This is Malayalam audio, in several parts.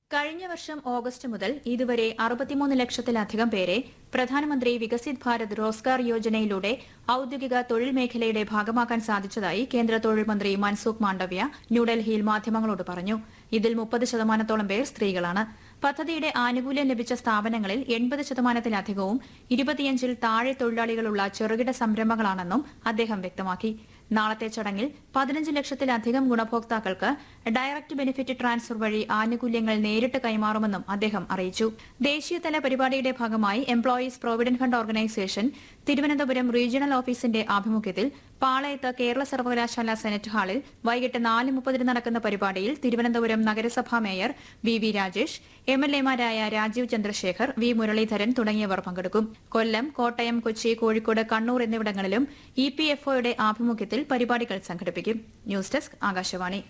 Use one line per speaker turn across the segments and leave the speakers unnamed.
കഴിഞ്ഞ വർഷം ഓഗസ്റ്റ് മുതൽ ഇതുവരെ അറുപത്തിമൂന്ന് ലക്ഷത്തിലധികം പേരെ പ്രധാനമന്ത്രി വികസിത് ഭാരത് റോസ്ഗാർ യോജനയിലൂടെ ഔദ്യോഗിക തൊഴിൽ മേഖലയുടെ ഭാഗമാക്കാൻ സാധിച്ചതായി കേന്ദ്ര തൊഴിൽ മന്ത്രി മൻസുഖ് മാണ്ഡവ്യ ന്യൂഡൽഹിയിൽ മാധ്യമങ്ങളോട് പറഞ്ഞു ഇതിൽ മുപ്പത് ശതമാനത്തോളം പേർ സ്ത്രീകളാണ് പദ്ധതിയുടെ ആനുകൂല്യം ലഭിച്ച സ്ഥാപനങ്ങളിൽ എൺപത് ശതമാനത്തിലധികവും ഇരുപത്തിയഞ്ചിൽ താഴെ തൊഴിലാളികളുള്ള ചെറുകിട സംരംഭങ്ങളാണെന്നും അദ്ദേഹം വ്യക്തമാക്കി നാളത്തെ ചടങ്ങിൽ പതിനഞ്ച് ലക്ഷത്തിലധികം ഗുണഭോക്താക്കൾക്ക് ഡയറക്ട് ബെനിഫിറ്റ് ട്രാൻസ്ഫർ വഴി ആനുകൂല്യങ്ങൾ നേരിട്ട് കൈമാറുമെന്നും അദ്ദേഹം അറിയിച്ചു ദേശീയതല പരിപാടിയുടെ ഭാഗമായി employees provident fund organisation Thiruvananthapuram regional ഓഫീസിന്റെ ആഭിമുഖ്യത്തിൽ പാളയത്ത് കേരള സർവകലാശാല സെനറ്റ് ഹാളിൽ വൈകിട്ട് നാല് മുപ്പതിന് നടക്കുന്ന പരിപാടിയിൽ തിരുവനന്തപുരം നഗരസഭാ mayor V V Rajesh M L എമാരായ രാജീവ് ചന്ദ്രശേഖർ വി മുരളീധരൻ തുടങ്ങിയവർ പങ്കെടുക്കും കൊല്ലം കോട്ടയം കൊച്ചി കോഴിക്കോട് കണ്ണൂർ എന്നിവിടങ്ങളിലും ഇ പി എഫ് ഒയുടെ ആഭിമുഖ്യത്തിൽ പരിപാടികൾ സംഘടിപ്പിക്കും ന്യൂസ് ഡെസ്ക് ആകാശവാണി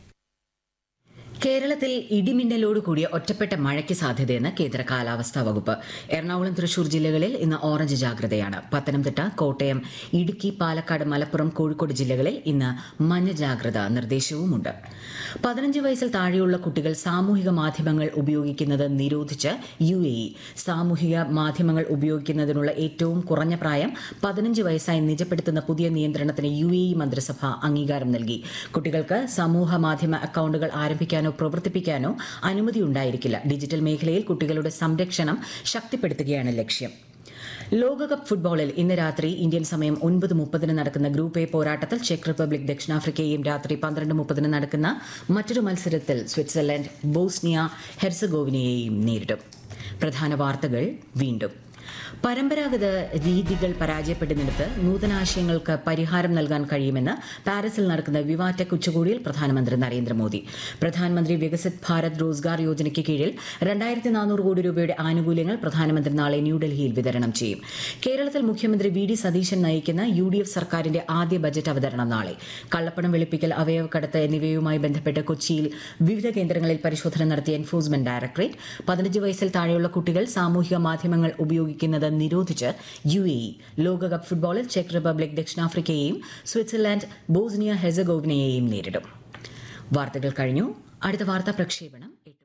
കേരളത്തിൽ ഇടിമിന്നലോട് കൂടിയ ഒറ്റപ്പെട്ട മഴയ്ക്ക് സാധ്യതയെന്ന് കേന്ദ്ര കാലാവസ്ഥാ വകുപ്പ് എറണാകുളം തൃശൂർ ജില്ലകളിൽ ഇന്ന് ഓറഞ്ച് ജാഗ്രതയാണ് പത്തനംതിട്ട കോട്ടയം ഇടുക്കി പാലക്കാട് മലപ്പുറം കോഴിക്കോട് ജില്ലകളിൽ ഇന്ന് മഞ്ഞ ജാഗ്രതാ നിർദ്ദേശവുമുണ്ട് പതിനഞ്ച് വയസ്സിൽ താഴെയുള്ള കുട്ടികൾ സാമൂഹിക മാധ്യമങ്ങൾ ഉപയോഗിക്കുന്നത് നിരോധിച്ച് യു എ ഇ സാമൂഹിക മാധ്യമങ്ങൾ ഉപയോഗിക്കുന്നതിനുള്ള ഏറ്റവും കുറഞ്ഞ പ്രായം പതിനഞ്ച് വയസ്സായി നിജപ്പെടുത്തുന്ന പുതിയ നിയന്ത്രണത്തിന് യു എ ഇ മന്ത്രിസഭ അംഗീകാരം നൽകി കുട്ടികൾക്ക് സമൂഹ മാധ്യമ അക്കൌണ്ടുകൾ ആരംഭിക്കാനോ പ്രവർത്തിപ്പിക്കാനോ അനുമതി ഉണ്ടായിരിക്കില്ല ഡിജിറ്റൽ മേഖലയിൽ കുട്ടികളുടെ സംരക്ഷണം ശക്തിപ്പെടുത്തുകയാണ് ലക്ഷ്യം ലോകകപ്പ് ഫുട്ബോളിൽ ഇന്ന് രാത്രി ഇന്ത്യൻ സമയം ഒൻപത് മുപ്പതിന് നടക്കുന്ന ഗ്രൂപ്പ് എ പോരാട്ടത്തിൽ ചെക്ക് റിപ്പബ്ലിക് ദക്ഷിണാഫ്രിക്കയെയും രാത്രി പന്ത്രണ്ട് മുപ്പതിന് നടക്കുന്ന മറ്റൊരു മത്സരത്തിൽ സ്വിറ്റ്സർലൻഡ് ബോസ്നിയ ഹെർസഗോവിനയെയും നേരിടും പ്രധാന വാർത്തകൾ വീണ്ടും പരമ്പരാഗത രീതികൾ പരാജയപ്പെടുന്നിടത്ത് നൂതനാശയങ്ങൾക്ക് പരിഹാരം നൽകാൻ കഴിയുമെന്ന് പാരീസിൽ നടക്കുന്ന വിവാറ്റെക് ഉച്ചകോടിയിൽ പ്രധാനമന്ത്രി നരേന്ദ്രമോദി പ്രധാനമന്ത്രി വികസിത് ഭാരത് റോസ്ഗാർ യോജനയ്ക്ക് കീഴിൽ രണ്ടായിരത്തി നാനൂറ് കോടി രൂപയുടെ ആനുകൂല്യങ്ങൾ പ്രധാനമന്ത്രി നാളെ ന്യൂഡൽഹിയിൽ വിതരണം ചെയ്യും കേരളത്തിൽ മുഖ്യമന്ത്രി വി ഡി സതീശൻ നയിക്കുന്ന യു ഡി എഫ് സർക്കാരിന്റെ ആദ്യ ബജറ്റ് അവതരണം നാളെ കള്ളപ്പണം വെളുപ്പിക്കൽ അവയവക്കടത്ത് എന്നിവയുമായി ബന്ധപ്പെട്ട് കൊച്ചിയിൽ വിവിധ കേന്ദ്രങ്ങളിൽ പരിശോധന നടത്തിയ എൻഫോഴ്സ്മെന്റ് ഡയറക്ടറേറ്റ് പതിനഞ്ച് വയസ്സിൽ താഴെയുള്ള കുട്ടികൾ സാമൂഹിക മാധ്യമങ്ങൾ ഉപയോഗിക്കുന്നത് നിരോധിച്ച് യു എ ഇ ലോകകപ്പ് ഫുട്ബോളിൽ ചെക്ക് റിപ്പബ്ലിക് ദക്ഷിണാഫ്രിക്കയെയും സ്വിറ്റ്സർലാൻഡ് ബോസ്നിയ ഹെസഗോവിനയെയും നേരിടും വാർത്തകൾ കഴിഞ്ഞു അടുത്ത വാർത്താ പ്രക്ഷേപണം എട്ട്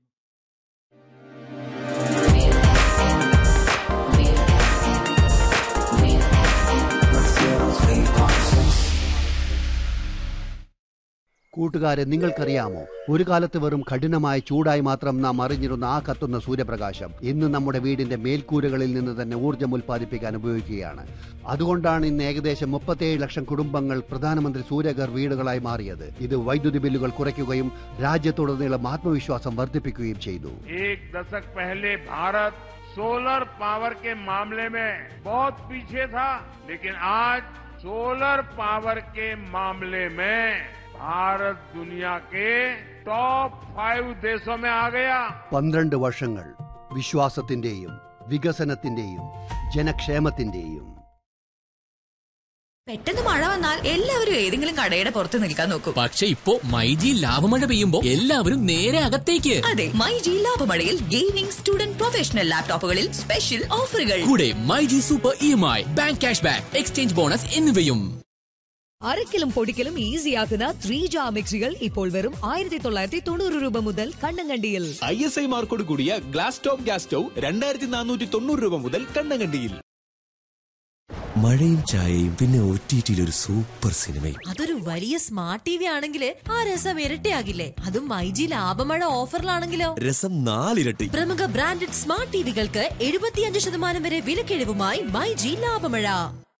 കൂട്ടുകാരെ നിങ്ങൾക്കറിയാമോ ഒരു കാലത്ത് വെറും കഠിനമായ ചൂടായി മാത്രം നാം അറിഞ്ഞിരുന്ന ആ കത്തുന്ന സൂര്യപ്രകാശം ഇന്ന് നമ്മുടെ വീടിന്റെ മേൽക്കൂരകളിൽ നിന്ന് തന്നെ ഊർജ്ജം ഉൽപ്പാദിപ്പിക്കാൻ ഉപയോഗിക്കുകയാണ് അതുകൊണ്ടാണ് ഇന്ന് ഏകദേശം മുപ്പത്തേഴ് ലക്ഷം കുടുംബങ്ങൾ പ്രധാനമന്ത്രി സൂര്യഘർ വീടുകളായി മാറിയത് ഇത് വൈദ്യുതി ബില്ലുകൾ കുറയ്ക്കുകയും രാജ്യത്തുടനീളം ആത്മവിശ്വാസം വർദ്ധിപ്പിക്കുകയും ചെയ്തു
एक दशक पहले भारत सोलर पावर के मामले में बहुत पीछे था लेकिन आज सोलर पावर के मामले में भारत दुनिया के टॉप फाइव देशों में आ गया
പന്ത്രണ്ട് വർഷങ്ങൾ വിശ്വാസത്തിന്റെയും വികസനത്തിന്റെയും ജനക്ഷേമത്തിന്റെയും
പെട്ടെന്ന് മഴ വന്നാൽ എല്ലാവരും ഏതെങ്കിലും കടയുടെ പുറത്ത് നിൽക്കാൻ നോക്കും
പക്ഷെ ഇപ്പോ മൈജി ലാഭമഴ പെയ്യുമ്പോ എല്ലാവരും നേരെ അകത്തേക്ക്
അതെ മൈ ജി ലാഭമഴയിൽ ഗെയിമിംഗ് സ്റ്റുഡന്റ് പ്രൊഫഷണൽ ലാപ്ടോപ്പുകളിൽ സ്പെഷ്യൽ ഓഫറുകൾ
കൂടെ myG super E M I bank cash back exchange bonus എന്നിവയും
അരക്കലും പൊടിക്കലും ഈസിയാക്കുന്ന ത്രീ ജാ മിക്സികൾ ഇപ്പോൾ വെറും ആയിരത്തി തൊള്ളായിരത്തി തൊണ്ണൂറ് രൂപ മുതൽ കണ്ണങ്കണ്ടിയിൽ
ഐ എസ് ഐ മാർക്കോട് കൂടിയ ഗ്ലാസ് ടോപ്പ് ഗ്യാസ് സ്റ്റൗ രണ്ടായിരത്തി നാനൂറ്റി തൊണ്ണൂറ് രൂപ മുതൽ കണ്ണങ്കണ്ടിയിൽ
മഴയും ചായയും പിന്നെ ഒ ടി ടിയിൽ ഒരു സൂപ്പർ സിനിമയും
അതൊരു വലിയ സ്മാർട്ട് ടി വി ആണെങ്കിൽ ആ രസം ഇരട്ടിയാകില്ലേ അതും മൈജി ലാഭമഴ ഓഫറിലാണെങ്കിലോ
രസം നാലിരട്ടി
പ്രമുഖ ബ്രാൻഡഡ് സ്മാർട്ട് ടിവികൾക്ക് എഴുപത്തിയഞ്ച് ശതമാനം വരെ വിലക്കിഴിവുമായി മൈജി ലാഭമഴ